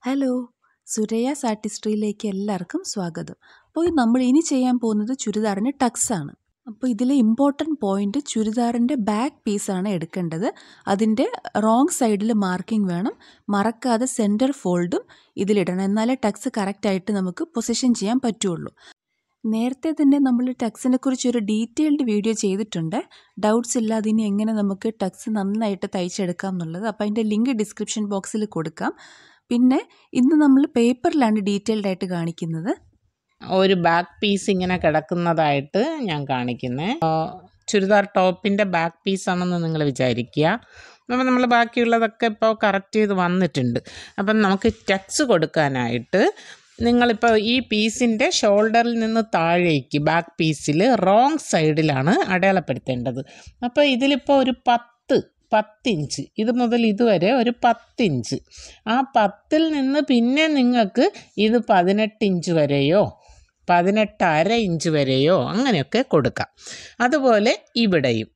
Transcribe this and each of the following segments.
Hello സുരയാസ് ആർട്ടിസ്ട്രിയിലേക്ക് എല്ലാവർക്കും സ്വാഗതം അപ്പോൾ നമ്മൾ ഇനി ചെയ്യാൻ പോകുന്നത് ചുരിദാറിന് ടക്സ് ആണ് അപ്പോൾ ഇതിലെ ഇമ്പോർട്ടൻറ്റ് പോയിന്റ് ചുരിദാറിൻ്റെ ബാക്ക് പീസാണ് എടുക്കേണ്ടത് അതിൻ്റെ റോങ് സൈഡിൽ മാർക്കിംഗ് വേണം മറക്കാതെ സെൻറ്റർ ഫോൾഡും ഇതിലിടണം എന്നാലേ ടക്സ് കറക്റ്റായിട്ട് നമുക്ക് പൊസിഷൻ ചെയ്യാൻ പറ്റുള്ളൂ നേരത്തെ തന്നെ നമ്മൾ ടക്സിനെ കുറിച്ച് ഒരു ഡീറ്റെയിൽഡ് വീഡിയോ ചെയ്തിട്ടുണ്ട് ഡൗട്ട്സ് ഇല്ലാതെ ഇനി എങ്ങനെ നമുക്ക് ടക്സ് നന്നായിട്ട് തയ്ച്ചെടുക്കാം എന്നുള്ളത് അപ്പോൾ അതിൻ്റെ ലിങ്ക് ഡിസ്ക്രിപ്ഷൻ ബോക്സിൽ കൊടുക്കാം പിന്നെ ഇന്ന് നമ്മൾ പേപ്പറിലാണ് ഡീറ്റെയിൽഡ് ആയിട്ട് കാണിക്കുന്നത് ഒരു ബാക്ക് പീസ് ഇങ്ങനെ കിടക്കുന്നതായിട്ട് ഞാൻ കാണിക്കുന്നത് ചുരിദാർ ടോപ്പിൻ്റെ ബാക്ക് പീസാണെന്ന് നിങ്ങൾ വിചാരിക്കുക അപ്പോൾ നമ്മൾ ബാക്കിയുള്ളതൊക്കെ ഇപ്പോൾ കറക്റ്റ് ചെയ്ത് വന്നിട്ടുണ്ട് അപ്പം നമുക്ക് ടക്സ് കൊടുക്കാനായിട്ട് നിങ്ങളിപ്പോൾ ഈ പീസിൻ്റെ ഷോൾഡറിൽ നിന്ന് താഴേക്ക് ബാക്ക് പീസിൽ റോങ് സൈഡിലാണ് അടയാളപ്പെടുത്തേണ്ടത് അപ്പോൾ ഇതിലിപ്പോൾ ഒരു പത്ത് പത്തിഞ്ച് ഇത് മുതൽ ഇതുവരെ ഒരു പത്തിഞ്ച് ആ പത്തിൽ നിന്ന് പിന്നെ നിങ്ങൾക്ക് ഇത് പതിനെട്ട് ഇഞ്ച് വരെയോ പതിനെട്ടര ഇഞ്ച് വരെയോ അങ്ങനെയൊക്കെ കൊടുക്കാം അതുപോലെ ഇവിടെയും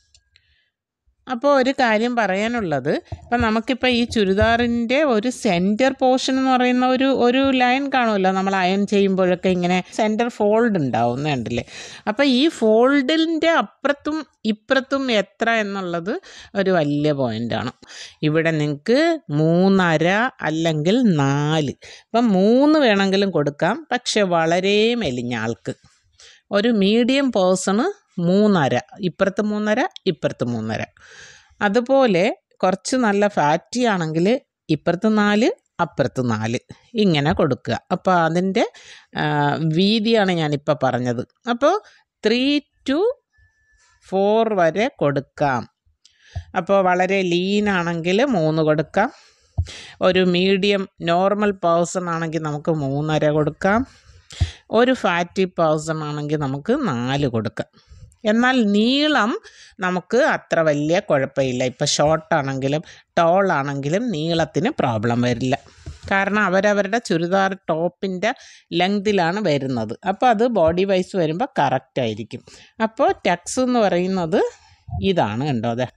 അപ്പോൾ ഒരു കാര്യം പറയാനുള്ളത് ഇപ്പം നമുക്കിപ്പോൾ ഈ ചുരിദാറിൻ്റെ ഒരു സെൻറ്റർ പോർഷൻ എന്ന് പറയുന്ന ഒരു ഒരു ലൈൻ കാണുമല്ലോ നമ്മൾ അയൺ ചെയ്യുമ്പോഴൊക്കെ ഇങ്ങനെ സെൻറ്റർ ഫോൾഡ് ഉണ്ടാവും കണ്ടില്ലേ അപ്പോൾ ഈ ഫോൾഡിൻ്റെ അപ്പുറത്തും ഇപ്പുറത്തും എത്ര എന്നുള്ളത് ഒരു വലിയ പോയിൻ്റാണ് ഇവിടെ നിങ്ങൾക്ക് മൂന്നര അല്ലെങ്കിൽ നാല് അപ്പം മൂന്ന് വേണമെങ്കിലും കൊടുക്കാം പക്ഷെ വളരെ മെലിഞ്ഞ ആൾക്ക് ഒരു മീഡിയം പേഴ്സണ് മൂന്നര ഇപ്പുറത്ത് മൂന്നര ഇപ്പുറത്ത് മൂന്നര അതുപോലെ കുറച്ച് നല്ല ഫാറ്റി ആണെങ്കിൽ ഇപ്പുറത്ത് നാല് അപ്പുറത്ത് നാല് ഇങ്ങനെ കൊടുക്കുക അപ്പോൾ അതിൻ്റെ വീതിയാണ് ഞാനിപ്പോൾ പറഞ്ഞത് അപ്പോൾ ത്രീ ടു ഫോർ വരെ കൊടുക്കാം അപ്പോൾ വളരെ ലീൻ ആണെങ്കിൽ മൂന്ന് കൊടുക്കാം ഒരു മീഡിയം നോർമൽ പേഴ്സൺ ആണെങ്കിൽ നമുക്ക് മൂന്നര കൊടുക്കാം ഒരു ഫാറ്റി പേഴ്സൺ ആണെങ്കിൽ നമുക്ക് നാല് കൊടുക്കാം എന്നാൽ നീളം നമുക്ക് അത്ര വലിയ കുഴപ്പമില്ല ഇപ്പോൾ ഷോർട്ടാണെങ്കിലും ടോൾ ആണെങ്കിലും നീളത്തിന് പ്രോബ്ലം വരില്ല കാരണം അവരവരുടെ ചുരിദാർ ടോപ്പിൻ്റെ ലെങ്തിലാണ് വരുന്നത് അപ്പോൾ അത് ബോഡി വൈസ് വരുമ്പോൾ കറക്റ്റ് ആയിരിക്കും അപ്പോൾ ടക്സ് എന്ന് പറയുന്നത് ഇതാണ് കണ്ടോ അതെ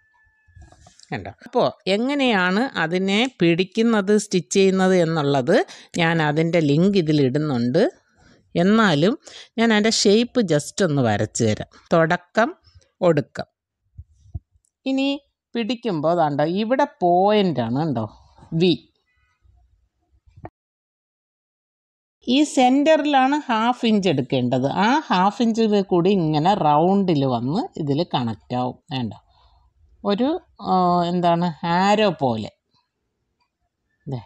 കണ്ടോ അപ്പോൾ എങ്ങനെയാണ് അതിനെ പിടിക്കുന്നത് സ്റ്റിച്ച് ചെയ്യുന്നത് എന്നുള്ളത് ഞാൻ അതിൻ്റെ ലിങ്ക് ഇതിലിടുന്നുണ്ട് എന്നാലും ഞാൻ അതിൻ്റെ ഷേപ്പ് ജസ്റ്റ് ഒന്ന് വരച്ച് തരാം തുടക്കം ഒടുക്കം ഇനി പിടിക്കുമ്പോൾ അതാണ്ടോ ഇവിടെ പോയിൻ്റാണ് കണ്ടോ വി ഈ സെൻറ്ററിലാണ് ഹാഫ് ഇഞ്ച് എടുക്കേണ്ടത് ആ ഹാഫ് ഇഞ്ചിൽ കൂടി ഇങ്ങനെ റൗണ്ടിൽ വന്ന് ഇതിൽ കണക്റ്റ് ആവും വേണ്ട ഒരു എന്താണ് ആരോ പോലെ ഇതേ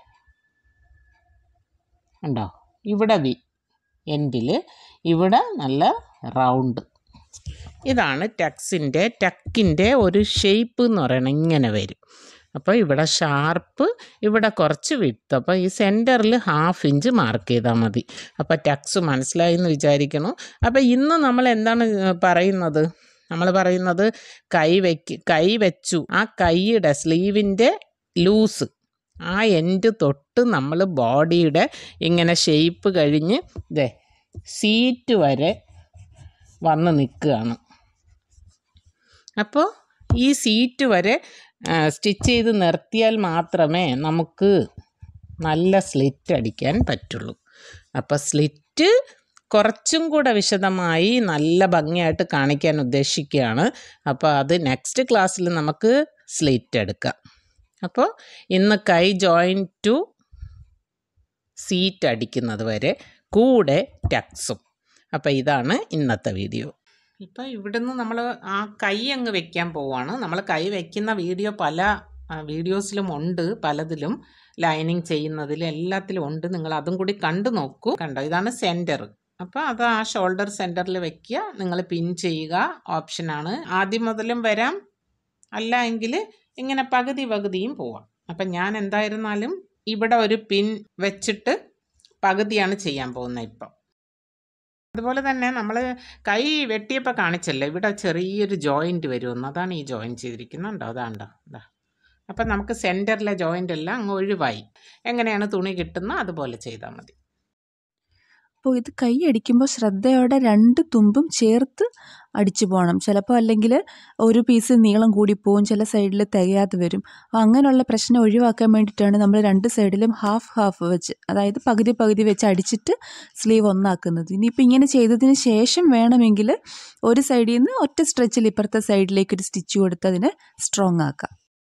ഉണ്ടോ ഇവിടെ വി എൻഡിൽ ഇവിടെ നല്ല റൗണ്ട് ഇതാണ് ടക്സിൻ്റെ ടക്കിൻ്റെ ഒരു ഷേപ്പ് എന്ന് പറയുന്നത് ഇങ്ങനെ വരും അപ്പോൾ ഇവിടെ ഷാർപ്പ് ഇവിടെ കുറച്ച് വിട്ട് അപ്പോൾ ഈ സെൻറ്ററിൽ ഹാഫ് ഇഞ്ച് മാർക്ക് ചെയ്താൽ മതി അപ്പോൾ ടക്സ് മനസ്സിലായി എന്ന് വിചാരിക്കണം അപ്പോൾ ഇന്ന് നമ്മൾ എന്താണ് പറയുന്നത് നമ്മൾ പറയുന്നത് കൈ വെക്ക് കൈ വെച്ചു ആ കൈയുടെ സ്ലീവിൻ്റെ ലൂസ് ആ എൻഡ് തൊട്ട് നമ്മൾ ബോഡിയുടെ ഇങ്ങനെ ഷേപ്പ് കഴിഞ്ഞ് ഇതേ സീറ്റ് വരെ വന്ന് നിൽക്കുകയാണ് അപ്പോൾ ഈ സീറ്റ് വരെ സ്റ്റിച്ച് ചെയ്ത് നിർത്തിയാൽ മാത്രമേ നമുക്ക് നല്ല സ്ലിറ്റ് അടിക്കാൻ പറ്റുള്ളൂ അപ്പോൾ സ്ലിറ്റ് കുറച്ചും കൂടെ വിശദമായി നല്ല ഭംഗിയായിട്ട് കാണിക്കാൻ ഉദ്ദേശിക്കുകയാണ് അപ്പോൾ അത് നെക്സ്റ്റ് ക്ലാസ്സിൽ നമുക്ക് സ്ലിറ്റ് എടുക്കാം അപ്പോൾ ഇന്ന് കൈ ജോയിൻ ടു സീറ്റ് അടിക്കുന്നത് വരെ കൂടെ ടക്സും അപ്പോൾ ഇതാണ് ഇന്നത്തെ വീഡിയോ ഇപ്പോൾ ഇവിടുന്ന് നമ്മൾ ആ കൈ അങ്ങ് വെക്കാൻ പോവാണ് നമ്മൾ കൈ വെക്കുന്ന വീഡിയോ പല വീഡിയോസിലും ഉണ്ട് പലതിലും ലൈനിങ് ചെയ്യുന്നതിൽ എല്ലാത്തിലും ഉണ്ട് നിങ്ങൾ അതും കൂടി കണ്ടു നോക്കൂ കണ്ടോ ഇതാണ് സെൻറ്റർ അപ്പോൾ അത് ആ ഷോൾഡർ സെൻറ്ററിൽ വെക്കുക നിങ്ങൾ പിൻ ചെയ്യുക ഓപ്ഷനാണ് ആദ്യം മുതലും വരാം അല്ല എങ്കിൽ ഇങ്ങനെ പകുതി പകുതിയും പോവാം അപ്പം ഞാൻ എന്തായിരുന്നാലും ഇവിടെ ഒരു പിൻ വെച്ചിട്ട് പകുതിയാണ് ചെയ്യാൻ പോകുന്നത് ഇപ്പം അതുപോലെ തന്നെ നമ്മൾ കൈ വെട്ടിയപ്പോൾ കാണിച്ചല്ലോ ഇവിടെ ചെറിയൊരു ജോയിൻറ്റ് വരുമെന്ന് അതാണ് ഈ ജോയിൻ ചെയ്തിരിക്കുന്നുണ്ടോ അതാണ്ടോ അതാ അപ്പം നമുക്ക് സെൻറ്ററിലെ ജോയിൻ്റ് എല്ലാം അങ്ങ് ഒഴിവായി എങ്ങനെയാണ് തുണി കിട്ടുന്നത് അതുപോലെ ചെയ്താൽ മതി അപ്പോൾ ഇത് കൈ അടിക്കുമ്പോൾ ശ്രദ്ധയോടെ രണ്ട് തുമ്പും ചേർത്ത് അടിച്ചു പോകണം ചിലപ്പോൾ അല്ലെങ്കിൽ ഒരു പീസ് നീളം കൂടിപ്പോവും ചില സൈഡിൽ തികയാതെ വരും അപ്പോൾ അങ്ങനെയുള്ള പ്രശ്നം ഒഴിവാക്കാൻ വേണ്ടിയിട്ടാണ് നമ്മൾ രണ്ട് സൈഡിലും ഹാഫ് ഹാഫ് വെച്ച് അതായത് പകുതി പകുതി വെച്ച് അടിച്ചിട്ട് സ്ലീവ് ഒന്നാക്കുന്നത് ഇനിയിപ്പോൾ ഇങ്ങനെ ചെയ്തതിന് ശേഷം വേണമെങ്കിൽ ഒരു സൈഡിൽ നിന്ന് ഒറ്റ സ്ട്രെച്ചിൽ ഇപ്പുറത്തെ സൈഡിലേക്ക് ഒരു സ്റ്റിച്ച് കൊടുത്ത് അതിനെ സ്ട്രോങ് ആക്കാം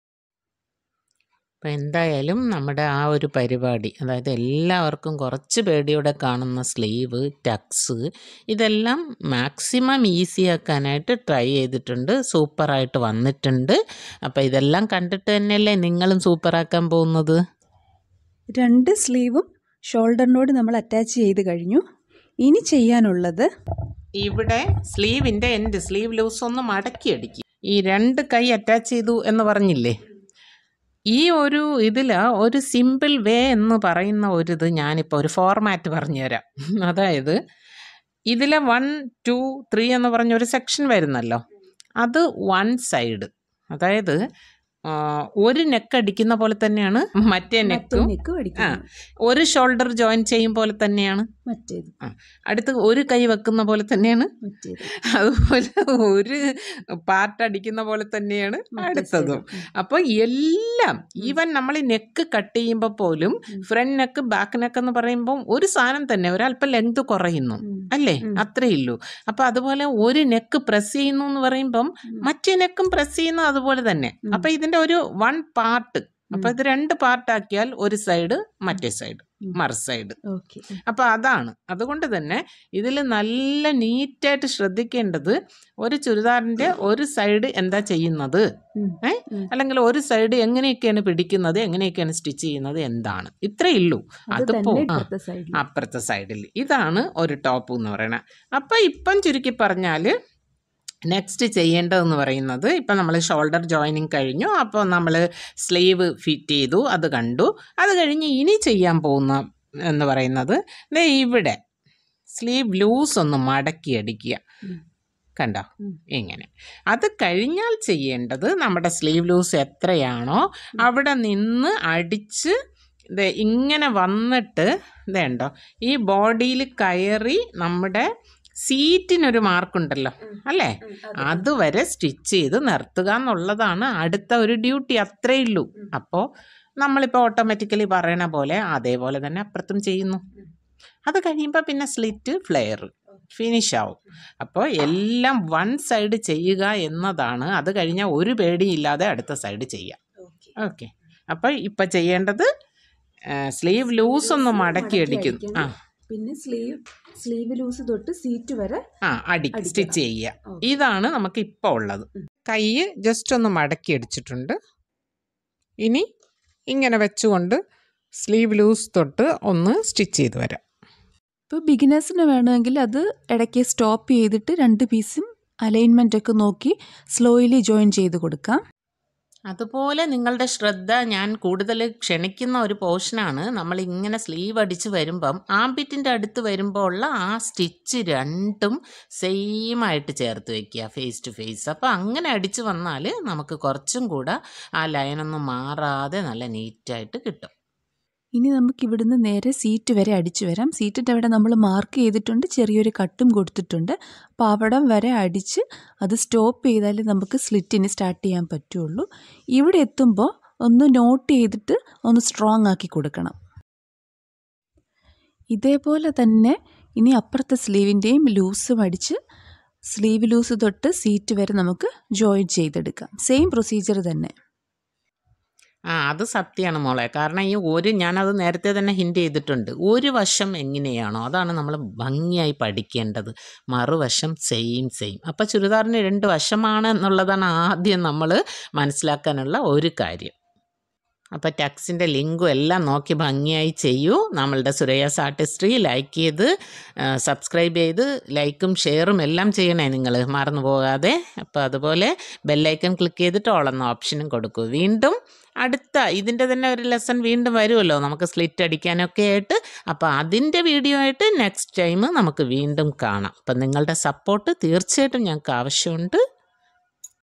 അപ്പം എന്തായാലും നമ്മുടെ ആ ഒരു പരിപാടി അതായത് എല്ലാവർക്കും കുറച്ച് പേടിയോടെ കാണുന്ന സ്ലീവ് ടക്സ് ഇതെല്ലാം മാക്സിമം ഈസി ആക്കാനായിട്ട് ട്രൈ ചെയ്തിട്ടുണ്ട് സൂപ്പറായിട്ട് വന്നിട്ടുണ്ട് അപ്പോൾ ഇതെല്ലാം കണ്ടിട്ട് തന്നെയല്ലേ നിങ്ങളും സൂപ്പറാക്കാൻ പോകുന്നത് രണ്ട് സ്ലീവും ഷോൾഡറിനോട് നമ്മൾ അറ്റാച്ച് ചെയ്ത് കഴിഞ്ഞു ഇനി ചെയ്യാനുള്ളത് ഇവിടെ സ്ലീവിൻ്റെ എൻഡ് സ്ലീവ് ലൂസ് ഒന്ന് മടക്കി അടിക്കും ഈ രണ്ട് കൈ അറ്റാച്ച് ചെയ്തു എന്ന് പറഞ്ഞില്ലേ ഈ ഒരു ഇതിൽ ഒരു സിമ്പിൾ വേ എന്ന് പറയുന്ന ഒരു ഇത് ഞാനിപ്പോൾ ഒരു ഫോർമാറ്റ് പറഞ്ഞുതരാം അതായത് ഇതിലെ വൺ ടു ത്രീ എന്ന് പറഞ്ഞ ഒരു സെക്ഷൻ വരുന്നല്ലോ അത് വൺ സൈഡ് അതായത് ആ, ഒരു നെക്ക് അടിക്കുന്ന പോലെ തന്നെയാണ് മറ്റേ നെക്കും നെക്കും അടിക്കണം ഒരു ഷോൾഡർ ജോയിൻ ചെയ്യും പോലെ തന്നെയാണ് മറ്റേത് അടുത്ത് ഒരു കൈ വെക്കുന്ന പോലെ തന്നെയാണ് മറ്റേത് അതുപോലെ ഒരു പാർട്ട് അടിക്കുന്ന പോലെ തന്നെയാണ് മറ്റേ അടുത്തതും side. ഉം. അപ്പോൾ എല്ലാം ഈവൻ നമ്മൾ ഈ നെക്ക് കട്ട് ചെയ്യുമ്പോൾ പോലും ഉം. ഫ്രണ്ട് നെക്ക് ബാക്ക് നെക്ക് എന്ന് പറയുമ്പോൾ ഒരു സാധനം തന്നെ ഒരല്പം ലെങ്ത് കുറയുന്നു ഉം. അല്ലേ ഉം. അത്രേ ഉള്ളൂ അപ്പോൾ അതുപോലെ ഒരു നെക്ക് പ്രസ് ചെയ്യുന്നു എന്ന് പറയുമ്പം ഉം. മറ്റേ നെക്കും പ്രസ് ചെയ്യുന്നു അതുപോലെ തന്നെ ഉം. അപ്പോൾ ഇതിൻ്റെ ഒരു വൺ പാർട്ട് അപ്പോൾ ഇത് രണ്ട് പാർട്ടാക്കിയാൽ ഒരു സൈഡ് മറ്റേ സൈഡ് ഉം. മറു സൈഡ് ഓക്കെ അപ്പോൾ അതാണ് അതുകൊണ്ട് തന്നെ ഇതിൽ നല്ല നീറ്റായിട്ട് ശ്രദ്ധിക്കേണ്ടത് ഒരു ചുരിദാറിൻ്റെ ഒരു സൈഡ് എന്താ ചെയ്യുന്നത് ഉം. ഏ ഉം. അല്ലെങ്കിൽ ഒരു സൈഡ് എങ്ങനെയൊക്കെയാണ് പിടിക്കുന്നത് എങ്ങനെയൊക്കെയാണ് സ്റ്റിച്ച് ചെയ്യുന്നത് എന്താണ് ഇത്രയേ ഉള്ളൂ അത് അതിപ്പോ തന്നെ ആ, ഇപ്പുറത്തെ സൈഡിൽ അപ്പുറത്തെ സൈഡിൽ ഇതാണ് ഒരു ടോപ്പ് എന്ന് പറയുന്നത് അപ്പം ഇപ്പം ചുരുക്കി പറഞ്ഞാൽ നെക്സ്റ്റ് ചെയ്യേണ്ടതെന്ന് പറയുന്നത് ഇപ്പം നമ്മൾ ഷോൾഡർ ജോയിനിങ് കഴിഞ്ഞു അപ്പോൾ നമ്മൾ സ്ലീവ് ഫിറ്റ് ചെയ്തു അത് കണ്ടു അത് കഴിഞ്ഞ് ഇനി ചെയ്യാൻ പോകുന്ന എന്ന് പറയുന്നത് ദേ ഇവിടെ സ്ലീവ് ലൂസ് ഒന്ന് മടക്കി അടിക്കുക ഉം. കണ്ടോ ഉം. ഇങ്ങനെ അത് കഴിഞ്ഞാൽ ചെയ്യേണ്ടത് നമ്മുടെ സ്ലീവ് ലൂസ് എത്രയാണോ അവിടെ നിന്ന് അടിച്ച് ദേ ഇങ്ങനെ വന്നിട്ട് ഇതേണ്ടോ ഈ ബോഡിയിൽ കയറി നമ്മുടെ സീറ്റിനൊരു മാർക്കുണ്ടല്ലോ അല്ലേ അതുവരെ സ്റ്റിച്ച് ചെയ്ത് നിർത്തുക എന്നുള്ളതാണ് അടുത്ത ഒരു ഡ്യൂട്ടി അത്രേ ഉള്ളൂ ഉം. അപ്പോൾ നമ്മളിപ്പോൾ ഓട്ടോമാറ്റിക്കലി പറയണ പോലെ അതേപോലെ തന്നെ അപ്പുറത്തും ചെയ്യുന്നു ഉം. അത് കഴിയുമ്പോൾ പിന്നെ സ്ലിറ്റ് ഫ്ലെയർ ഫിനിഷ് ആവും അപ്പോൾ എല്ലാം വൺ സൈഡ് ചെയ്യുക എന്നതാണ് അത് കഴിഞ്ഞാൽ ഒരു പേടിയില്ലാതെ അടുത്ത സൈഡ് ചെയ്യാം ഓക്കെ അപ്പോൾ ഇപ്പം ചെയ്യേണ്ടത് സ്ലീവ് ലൂസ് ഒന്ന് മടക്കി അടിക്കും ആ പിന്നെ സ്ലീവ് സ്ലീവ് ലൂസ് തൊട്ട് സീറ്റ് വരെ ആ അടി അടിക്കണം. സ്റ്റിച്ച് ചെയ്യുക ഓക്കേ. ഇതാണ് നമുക്ക് ഇപ്പോൾ ഉള്ളത് ഉം. കൈ ജസ്റ്റ് ഒന്ന് മടക്കി അടിച്ചിട്ടുണ്ട് ഇനി ഇങ്ങനെ വെച്ചുകൊണ്ട് സ്ലീവ് ലൂസ് തൊട്ട് ഒന്ന് സ്റ്റിച്ച് ചെയ്ത് വരാം ഇപ്പോൾ ബിഗിനേഴ്സിന് വേണമെങ്കിൽ അത് ഇടയ്ക്ക് സ്റ്റോപ്പ് ചെയ്തിട്ട് രണ്ട് പീസും അലൈൻമെൻ്റ് ഒക്കെ നോക്കി സ്ലോയിലി ജോയിൻ ചെയ്ത് കൊടുക്കാം അതുപോലെ നിങ്ങളുടെ ശ്രദ്ധ ഞാൻ കൂടുതൽ ക്ഷണിക്കുന്ന ഒരു പോർഷനാണ് നമ്മൾ ഇങ്ങനെ സ്ലീവ് അടിച്ച് വരുമ്പം ആംബിറ്റിൻ്റെ അടുത്ത് വരുമ്പോൾ ഉള്ള ആ സ്റ്റിച്ച് രണ്ടും സെയിം ആയിട്ട് ചേർത്ത് വെക്കുക ഫേസ് ടു ഫേസ് അപ്പോൾ അങ്ങനെ അടിച്ച് വന്നാൽ നമുക്ക് കുറച്ചും കൂടെ ആ ലൈനൊന്നും മാറാതെ നല്ല നീറ്റായിട്ട് കിട്ടും ഇനി നമുക്ക് ഇവിടുന്ന് നേരെ സീറ്റ് വരെ അടിച്ചു വരാം സീറ്റിൻ്റെ അവിടെ നമ്മൾ മാർക്ക് ചെയ്തിട്ടുണ്ട് ചെറിയൊരു കട്ടും കൊടുത്തിട്ടുണ്ട് അപ്പോൾ അവിടം വരെ അടിച്ച് അത് സ്റ്റോപ്പ് ചെയ്താലേ നമുക്ക് സ്ലിറ്റിന് സ്റ്റാർട്ട് ചെയ്യാൻ പറ്റുള്ളൂ ഇവിടെ എത്തുമ്പോൾ ഒന്ന് നോട്ട് ചെയ്തിട്ട് ഒന്ന് സ്ട്രോങ് ആക്കി കൊടുക്കണം ഇതേപോലെ തന്നെ ഇനി അപ്പുറത്തെ സ്ലീവിൻ്റെയും ലൂസും അടിച്ച് സ്ലീവ് ലൂസ് തൊട്ട് സീറ്റ് വരെ നമുക്ക് ജോയിൻ ചെയ്തെടുക്കാം സെയിം പ്രൊസീജിയർ തന്നെ ആ അത് സത്യമാണ് മോളെ കാരണം ഈ ഒരു ഞാനത് നേരത്തെ തന്നെ ഹിൻഡ് ചെയ്തിട്ടുണ്ട് ഒരു വശം എങ്ങനെയാണോ അതാണ് നമ്മൾ ഭംഗിയായി പഠിക്കേണ്ടത് മറുവശം സെയിം സെയിം അപ്പോൾ ചുരിദാറിന് രണ്ട് വശമാണ് എന്നുള്ളതാണ് ആദ്യം നമ്മൾ മനസ്സിലാക്കാനുള്ള ഒരു കാര്യം അപ്പോൾ ടാക്സിൻ്റെ ലിങ്കും എല്ലാം നോക്കി ഭംഗിയായി ചെയ്യൂ നമ്മളുടെ സുരയാസ് ആർട്ടിസ്ട്രി ലൈക്ക് ചെയ്ത് സബ്സ്ക്രൈബ് ചെയ്ത് ലൈക്കും ഷെയറും എല്ലാം ചെയ്യണേ നിങ്ങൾ മറന്നു പോകാതെ അപ്പോൾ അതുപോലെ ബെല്ലൈക്കൺ ക്ലിക്ക് ചെയ്തിട്ട് ഓളെന്ന ഓപ്ഷനും കൊടുക്കൂ വീണ്ടും അടുത്ത ഇതിൻ്റെ തന്നെ ഒരു ലെസൺ വീണ്ടും വരുമല്ലോ നമുക്ക് സ്ലിറ്റ് അടിക്കാനൊക്കെ ആയിട്ട് അപ്പോൾ അതിൻ്റെ വീഡിയോ ആയിട്ട് നെക്സ്റ്റ് ടൈം നമുക്ക് വീണ്ടും കാണാം അപ്പം നിങ്ങളുടെ സപ്പോർട്ട് തീർച്ചയായിട്ടും ഞങ്ങൾക്ക് ആവശ്യമുണ്ട്